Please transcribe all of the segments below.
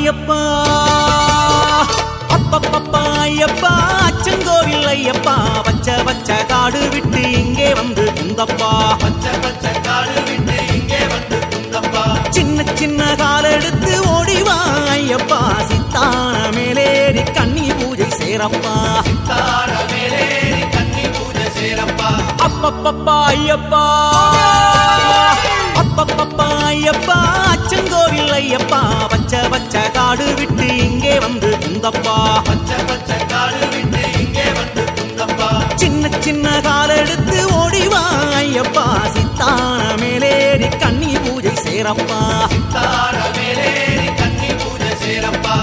ஐயப்பா அப்பப்பப்பா ஐயப்பா அச்சங்கோவில் ஐயப்பா பச்ச பச்ச காடு விட்டு இங்கே வந்து குந்தப்பா பச்சை பச்சை காடு விட்டு இங்கே வந்து குந்தப்பா சின்ன சின்ன கால் எடுத்து ஓடிவா ஐயப்பா சித்தான மேலேறி கண்ணி பூஜை சேரப்பா தார மேலேறி கன்னி பூஜை சேரப்பா அப்பப்பப்பா ஐயப்பா அப்பப்பப்பா ஐயப்பா அச்சங்கோவில் ஐயப்பா பச்ச பச்ச காடு விட்டு இங்கே வந்து குந்தப்பா பச்சை பச்சை காடு விட்டு இங்கே வந்து குந்தப்பா சின்ன சின்ன கால் எடுத்து ஓடிவா ஐயப்பா சித்தான மேலேறி கண்ணி பூஜை சேரப்பா தார மேலேறி கன்னி பூஜை சேரப்பா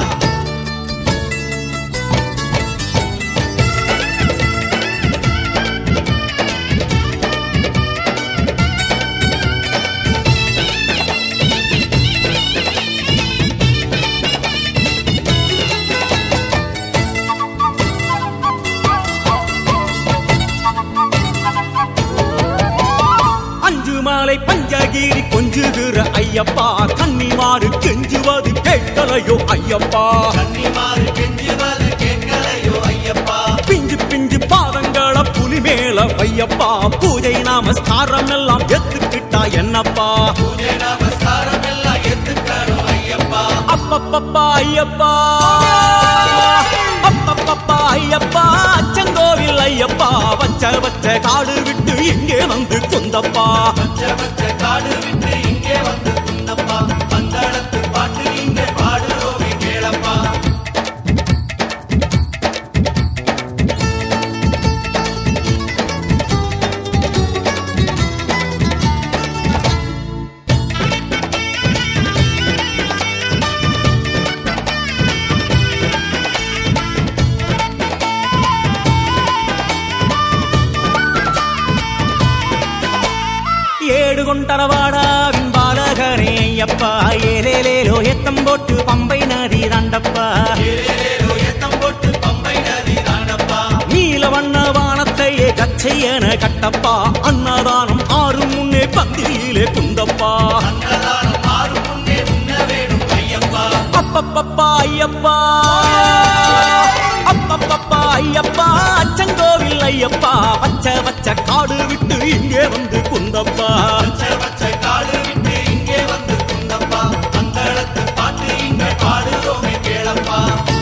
அஞ்சு மாலை பஞ்சகிரி கொஞ்சுகிற ஐயப்பா கன்னிமாறு கெஞ்சுவது கேட்கலையோ ஐயப்பா கன்னிமாறு கெஞ்சுவது கேட்கலையோ ஐயப்பா பிஞ்சு பிஞ்சு பாதங்கள புலி மேல ஐயப்பா பூஜை நமஸ்காரம் எல்லாம் எத்துக்கிட்டா என்னப்பா பூஜை நமஸ்காரம் எல்லாம் எத்துக்கணும் ஐயப்பா அப்பப்பப்பா ஐயப்பா அப்பப்பப்பா ஐயப்பா அச்சங்கோவில் ஐயப்பா வச்ச வச்ச காடு விட்டு இங்கே வந்து குந்தப்பா பச்சை பச்சை காடு விட்டு இங்கே வந்து குந்தப்பா பந்தளத்து பாட்டு இங்கே பாடுறோமே கேளப்பா ஏடு கொண்டரவாடாவின் பாலகரே ஐயப்பா ஏலேலேலோ எத்தம் போட்டு பம்பை நதி தாண்டப்பா ஏலேலோ ஏத்தம் போட்டு பம்பை நதி தாண்டப்பா நீல வண்ண வானத்தையே கச்சையன கட்டப்பா அன்னதானம் ஆறு முன்னே பந்தியிலே குந்தப்பா அன்னதானம் ஆறு முன்னே முன்ன வேணும் ஐயப்பா அப்பப்பப்பா ஐயப்பா அப்பப்பப்பா ஐயப்பா அச்சங்கோவில் ஐயப்பா பச்சை பச்சை காடு விட்டு இங்கே வந்து குந்தப்பா பச்சை பச்சை காடு விட்டு இங்கே வந்து குந்தப்பா பந்தளத்து பாட்டு இங்கே பாடுறோமே கேளப்பா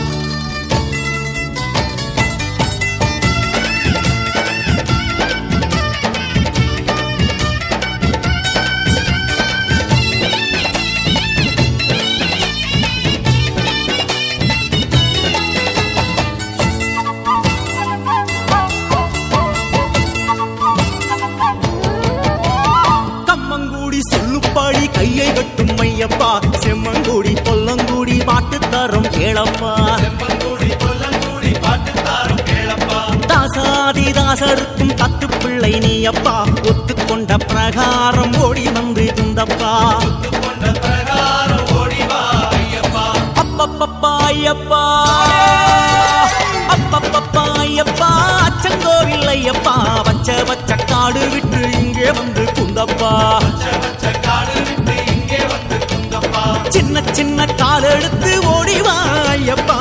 கம்மங்கூடி சொல்லுப்பாடி கையை கட்டும் ஐயப்பா செம்மங்கூடி கொல்லங்கூடி பாட்டு தரும் கேளப்பா செம்பங்கூடி கொல்லங்கூடி பாட்டு தாரும் கேளப்பா தாசாதி தாசருக்கும் தத்து பிள்ளை நீ அப்பா ஒத்துக்கொண்ட பிரகாரம் ஓடி வந்து குந்தப்பா ஒத்து கொண்ட பிரகாரம் ஓடிவா ஐயப்பா அப்பப்பப்பா ஐயப்பா அப்பப்பப்பா ஐயப்பா அச்சங்கோவில் ஐயப்பா வச்ச வச்ச காடு விட்டு இங்கே வந்து குந்தப்பா பச்சை பச்சை காடு விட்டு இங்கே வந்து குந்தப்பா சின்ன சின்ன கால் எடுத்து ஓடிவா ஐயப்பா